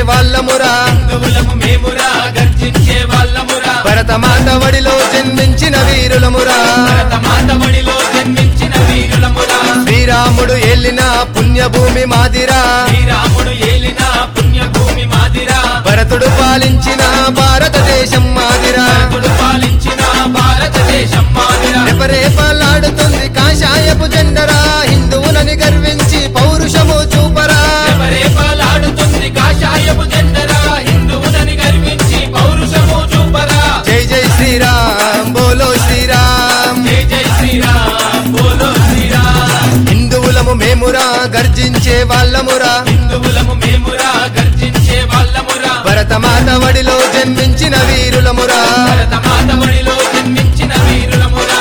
వాళ్ళమురా హిందువులము మేమురా గర్జించే వాళ్ళమురా భరతమాత వడిలో జన్మించిన వీరులమురా భరతమాత బడిలో జన్మించిన వీరులమురా శ్రీరాముడు ఏలిన పుణ్యభూమి మాదిరా శ్రీరాముడు ఏలిన పుణ్యభూమి మాదిరా భరతుడు పాలించిన భారతదేశం మాదిరా భరతుడు పాలించిన భారతదేశం మాదిరా రెపరేపలాడుతుంది కాషాయపు జెండరా హిందువులని గర్వించి పౌరుషము చూపరా రెపరేపలాడుతుంది కాషాయపు జెండరా హిందువులని గర్వించి పౌరుషము చూపరా జై జై శ్రీరామ్ బోలో శ్రీరామ్ జై జై శ్రీరామ్ బోలో శ్రీరామ్ హిందువులము మేమురా గర్జించే వాళ్ళమురా హిందువులము మేమురా గర్జించే వాళ్ళమురా భరతమాత వడిలో జన్మించిన వీరులమురా భరతమాత బడిలో జన్మించిన వీరులమురా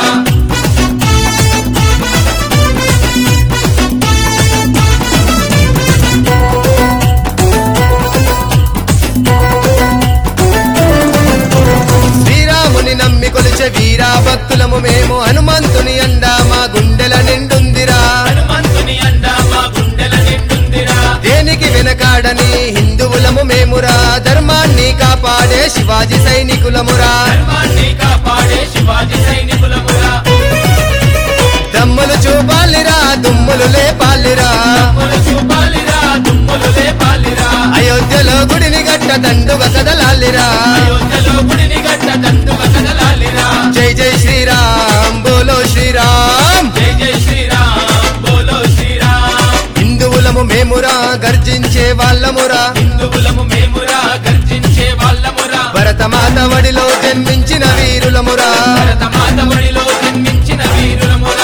శ్రీరాముని నమ్మి కొలిచే వీరా భక్తులము మేము హనుమంతుని అండా మా గుండెల నిండుందిరా హనుమంతుని అండ మా గుండెల నిండుందిరా దేనికి వెనకాడని హిందువులము మేమురా ధర్మాన్ని కాపాడే శివాజీ సైనికులమురా ధర్మాన్ని కాపాడే శివాజీ సైనికులమురా దమ్ములు చూపాలిరా దుమ్ములు లేపాలిరా దుమ్ములు చూపాలిరా దుమ్ములు లేపాలిరా అయోధ్యలో గుడిని గట్ట దండుగ కదలాలిరా అయోధ్యలో గుడిని గట్ట దండుగ కదలాలిరా జై జై శ్రీరామ్ బోలో శ్రీరామ్ జై జై శ్రీరామ్ బోలో శ్రీరామ్ హిందువులము మేమురా గర్జించే వాళ్ళమురా హిందువులము మేమురా గర్జించే వాళ్ళమురా భరతమాత వడిలో జన్మించిన వీరులమురా భరతమాత బడిలో జన్మించిన వీరులమురా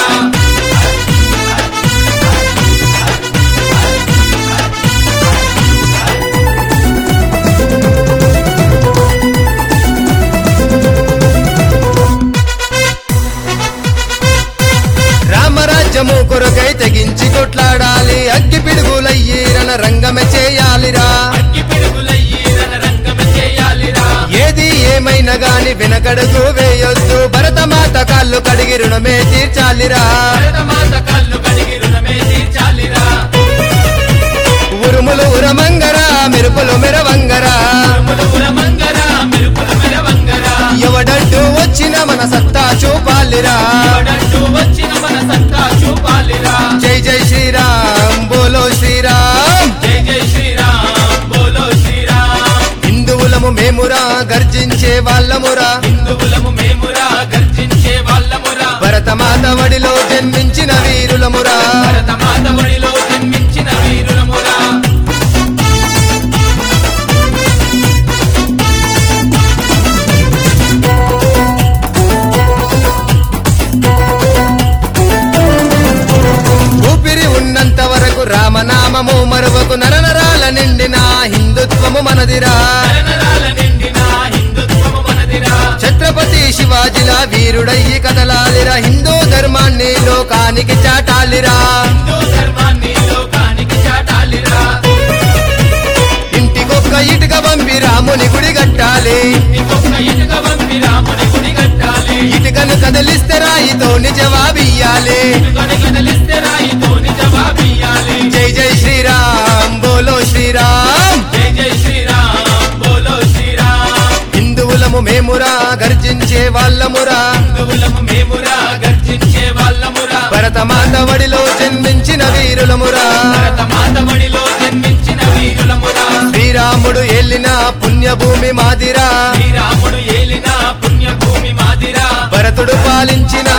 రామరాజ్యము కొరకై తెగించి కొట్లాడాలి అగ్గి పిడుగులయ్యి రణ రంగమే చేయాలిరా అగ్గి పిడుగులయ్యి రణరంగమ చేయాలిరా ఏది ఏమైనా గాని వెనకడుగు వేయొద్దు భరతమాత కాళ్ళు కడిగి రుణమే తీర్చాలిరా భరతమాత కళ్ళు కడిగి రుణమే తీర్చాలిరా ఉరుములు ఉరమంగరా మెరుపులు మెరవంగరా ఉరుములు ఉరమంగరా మెరుపుల మెరవంగరా ఎవడంటూ వచ్చిన మన సత్తా చూపాలిరా ఎవడంటూ వచ్చిన మన సత్తా చూపాలిరా జై జై శ్రీరామ్ బోలో శ్రీరామ్ జై జై శ్రీరామ్ బోలో శ్రీరామ్ హిందువులము మేమురా గర్జించే వాళ్ళమురా హిందువులము మేమురా గర్జించే వాళ్ళమురా భరతమాత వడిలో జన్మించిన వీరులమురా భరతమాత బడిలో జన్మించిన వీరులమురా ఊపిరి ఉన్నంత వరకు రామనామము మరువకు నరనరాల నిండిన హిందుత్వము మనదిరా నరనరాల నిండిన హిందుత్వము మనదిరా ఛత్రపతి శివాజిలా వీరుడయ్యి కదలాలిరా హిందూ ధర్మాన్ని లోకానికి చాటాలిరా హిందూ ధర్మాన్ని లోకానికి చాటాలిరా ఇంటికొక్క ఇటుక పంపి రాముని గుడి కట్టాలి ఇంకొక ఇటుక వంపి రాముని గుడి కట్టాలి ఇటుకను కదిలిస్తే రాయితోని జవాబియ్యాలి ఇటుకని కదిలిస్తే రాయితోని జవాబియ్యాలి జై జై శ్రీరామ్ బోలో శ్రీరామ్ జై జై శ్రీరామ్ బోలో శ్రీరామ్ హిందువులము మేమురా గర్జించే వాళ్ళమురా హిందువులము మేమురా గర్జించే వాళ్ళమురా భరతమాత వడిలో జన్మించిన వీరులమురా భరతమాత బడిలో జన్మించిన వీరులమురా శ్రీరాముడు ఏలిన పుణ్యభూమి మాదిరా శ్రీరాముడు ఏలిన పుణ్యభూమి మాదిరా భరతుడు పాలించిన